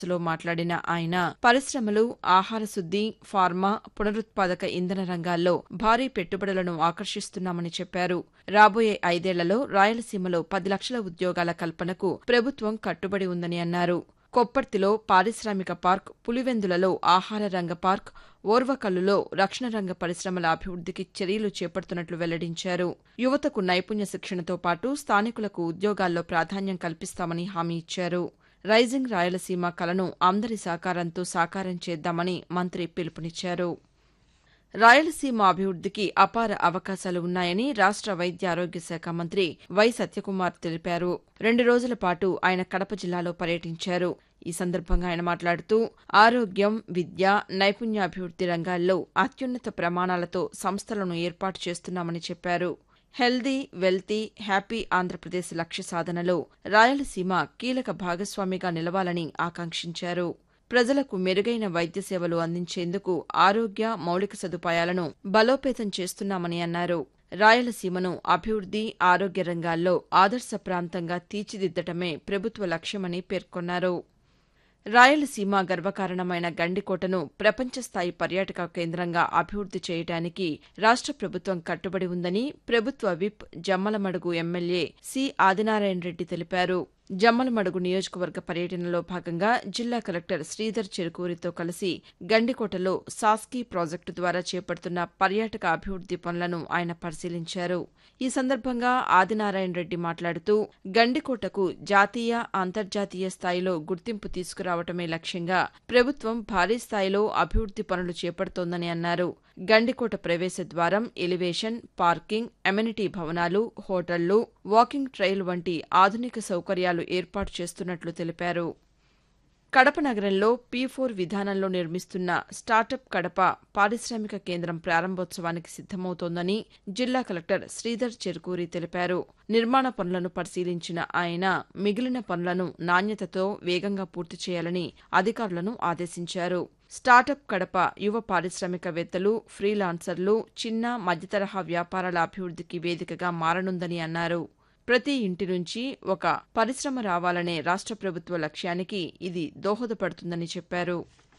లో మాట్లాడిన ఆయన పరిశ్రమలు ఆహార శుద్ది ఫార్మా పునరుత్పాదక ఇంధన రంగాల్లో భారీ పెట్టుబడులను ఆకర్షిస్తున్నామని చెప్పారు రాబోయే ఐదేళ్లలో రాయలసీమలో పది లక్షల ఉద్యోగాల కల్పనకు ప్రభుత్వం కట్టుబడి ఉందని అన్నారు కొప్పర్తిలో పారిశ్రామిక పార్క్ పులివెందులలో ఆహార రంగ పార్క్ ఓర్వకల్లులో రక్షణ రంగ పరిశ్రమల అభివృద్దికి చర్యలు చేపడుతున్నట్లు వెల్లడించారు యువతకు నైపుణ్య శిక్షణతో పాటు స్థానికులకు ఉద్యోగాల్లో ప్రాధాన్యం కల్పిస్తామని హామీ ఇచ్చారు రైజింగ్ రాయలసీమ కలను అందరి సహకారంతో సాకారం చేద్దామని మంత్రి పిలుపునిచ్చారు రాయలసీమ అభివృద్దికి అపార అవకాశాలు ఉన్నాయని రాష్ట వైద్య ఆరోగ్య శాఖ మంత్రి వై సత్యకుమార్ తెలిపారు రెండు రోజుల పాటు ఆయన కడప జిల్లాలో పర్యటించారు ఈ సందర్భంగా ఆయన మాట్లాడుతూ ఆరోగ్యం విద్య నైపుణ్యాభివృద్ది రంగాల్లో అత్యున్నత ప్రమాణాలతో సంస్థలను ఏర్పాటు చేస్తున్నామని చెప్పారు హెల్దీ వెల్తీ హ్యాపీ ఆంధ్రప్రదేశ్ లక్ష్య సాధనలో రాయలసీమ కీలక భాగస్వామిగా నిలవాలని ఆకాంక్షించారు ప్రజలకు మెరుగైన వైద్య సేవలు అందించేందుకు ఆరోగ్య మౌలిక సదుపాయాలను బలోపేతం చేస్తున్నామని అన్నారు రాయలసీమను అభివృద్ది ఆరోగ్య రంగాల్లో ఆదర్శ ప్రాంతంగా తీర్చిదిద్దటమే ప్రభుత్వ లక్ష్యమని పేర్కొన్నారు రాయలసీమ గర్వకారణమైన గండికోటను ప్రపంచ స్థాయి పర్యాటక కేంద్రంగా అభివృద్ది చేయడానికి రాష్ట ప్రభుత్వం కట్టుబడి ఉందని ప్రభుత్వ whip Jammalamadugu MLA C Adinarayana Reddy తెలిపారు జమ్మలమడుగు నియోజకవర్గ పర్యటనలో భాగంగా జిల్లా కలెక్టర్ శ్రీధర్ చెరుకూరితో కలిసి గండికోటలో సాస్కీ ప్రాజెక్టు ద్వారా చేపడుతున్న పర్యాటక అభివృద్ది పనులను ఆయన పరిశీలించారు ఈ సందర్భంగా ఆదినారాయణ రెడ్డి మాట్లాడుతూ గండికోటకు జాతీయ అంతర్జాతీయ స్థాయిలో గుర్తింపు తీసుకురావటమే లక్ష్యంగా ప్రభుత్వం భారీ స్థాయిలో అభివృద్ది పనులు చేపడుతోందని అన్నారు గండికోట ప్రవేశ ద్వారం ఎలివేషన్ పార్కింగ్ అమెనిటీ భవనాలు హోటళ్లు వాకింగ్ ట్రైల్ వంటి ఆధునిక సౌకర్యాలు ఏర్పాటు చేస్తున్నట్లు తెలిపారు కడప నగరంలో పీ ఫోర్ విధానంలో నిర్మిస్తున్న స్టార్టప్ కడప పారిశ్రామిక కేంద్రం ప్రారంభోత్సవానికి సిద్దమవుతోందని జిల్లా కలెక్టర్ శ్రీధర్ చెరుకూరి తెలిపారు నిర్మాణ పనులను పరిశీలించిన ఆయన మిగిలిన పనులను నాణ్యతతో వేగంగా పూర్తి చేయాలని అధికారులను ఆదేశించారు స్టార్టప్ కడప యువ పారిశ్రామికవేత్తలు ఫ్రీలాన్సర్లు చిన్న మధ్యతరహా వ్యాపారాల అభివృద్దికి వేదికగా మారనుందని అన్నారు ప్రతి ఇంటి నుంచి ఒక పరిశ్రమ రావాలనే రాష్ట్ర ప్రభుత్వ లక్ష్యానికి ఇది దోహదపడుతుందని చెప్పారు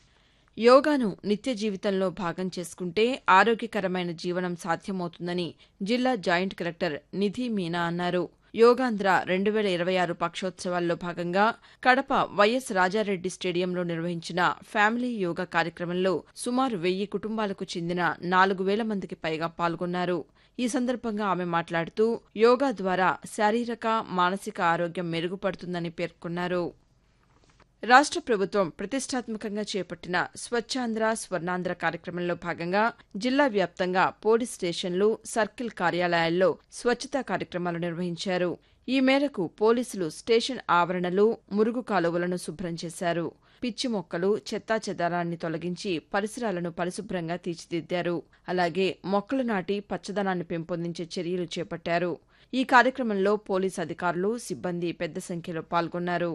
యోగాను నిత్య జీవితంలో భాగం చేసుకుంటే ఆరోగ్యకరమైన జీవనం సాధ్యమవుతుందని జిల్లా జాయింట్ కలెక్టర్ నిధి మీనా అన్నారు యోగాంధ్ర రెండు వేల ఇరవై ఆరు పక్షోత్సవాల్లో భాగంగా కడప వైఎస్ రాజారెడ్డి స్టేడియంలో నిర్వహించిన ఫ్యామిలీ యోగా కార్యక్రమంలో సుమారు వెయ్యి కుటుంబాలకు చెందిన నాలుగు వేల మందికి పైగా పాల్గొన్నారు ఈ సందర్భంగా ఆమె మాట్లాడుతూ యోగా ద్వారా శారీరక మానసిక ఆరోగ్యం మెరుగుపడుతుందని పేర్కొన్నారు రాష్ట్ర ప్రభుత్వం ప్రతిష్టాత్మకంగా చేపట్టిన స్వచ్ఛాంధ్ర స్వర్ణాంధ్ర కార్యక్రమంలో భాగంగా జిల్లా వ్యాప్తంగా పోలీస్ స్టేషన్లు సర్కిల్ కార్యాలయాల్లో స్వచ్ఛతా కార్యక్రమాలు నిర్వహించారు ఈ మేరకు పోలీసులు స్టేషన్ ఆవరణలు మురుగు కాలువలను శుభ్రం చేశారు పిచ్చి మొక్కలు చెత్తా చెదారాన్ని తొలగించి పరిసరాలను పరిశుభ్రంగా తీర్చిదిద్దారు అలాగే మొక్కలు నాటి పచ్చదనాన్ని పెంపొందించే చర్యలు చేపట్టారు ఈ కార్యక్రమంలో పోలీసు అధికారులు సిబ్బంది పెద్ద సంఖ్యలో పాల్గొన్నారు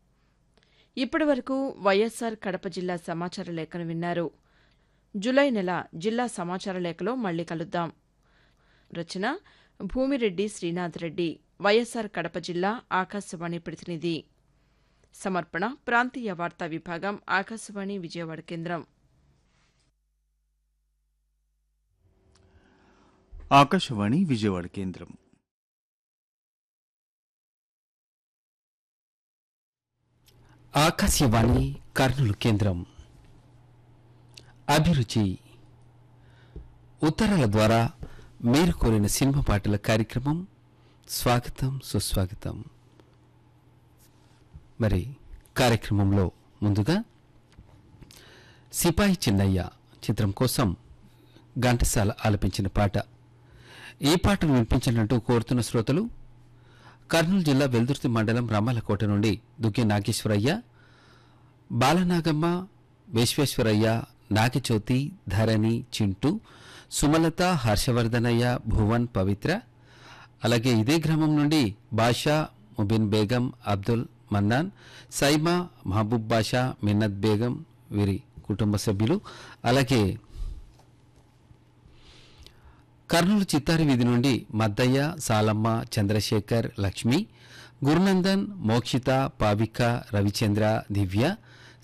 ఇప్పటి వరకు వైఎస్సార్ కడప జిల్లా సమాచార లేఖను విన్నారు జులై నెల జిల్లా సమాచార లేఖలో మళ్లీ కలుద్దాం రచన భూమిరెడ్డి శ్రీనాథ్ రెడ్డి వైఎస్సార్ కడప జిల్లా ఆకాశవాణి ప్రతినిధి సమర్పణ ప్రాంతీయ వార్తా విభాగం ఆకాశవాణి విజయవాడ కేంద్రం ఆకాశవాణి విజయవాడ కేంద్రం ఆకాశవాణి కర్నూలు కేంద్రం అభిరుచి ఉత్తరాల ద్వారా మీరు కోరిన సినిమా పాటల కార్యక్రమం స్వాగతం సుస్వాగతం మరి కార్యక్రమంలో ముందుగా సిపాయి చిన్నయ్య చిత్రం కోసం ఘంటసాల ఆలపించిన పాట ఈ పాటను వినిపించినట్టు కోరుతున్న శ్రోతలు కర్నూలు జిల్లా వెల్దుర్తి మండలం రామాలకోట నుండి దుగ్గి నాగేశ్వరయ్య బాలనాగమ్మ విశ్వేశ్వరయ్య నాగచోతి ధరణి చింటూ సుమలత హర్షవర్ధనయ్య భువన్ పవిత్ర అలాగే ఇదే గ్రామం నుండి బాషా ముబిన్ బేగం అబ్దుల్ మన్నాన్ సైమా మహబూబ్ బాషా మిన్నత్ బేగం వీరి కుటుంబ సభ్యులు అలాగే కర్నూలు చిత్తారి వీధి నుండి మద్దయ్య సాలమ్మ చంద్రశేఖర్ లక్ష్మి గురునందన్ మోక్షిత పావిక రవిచంద్ర దివ్య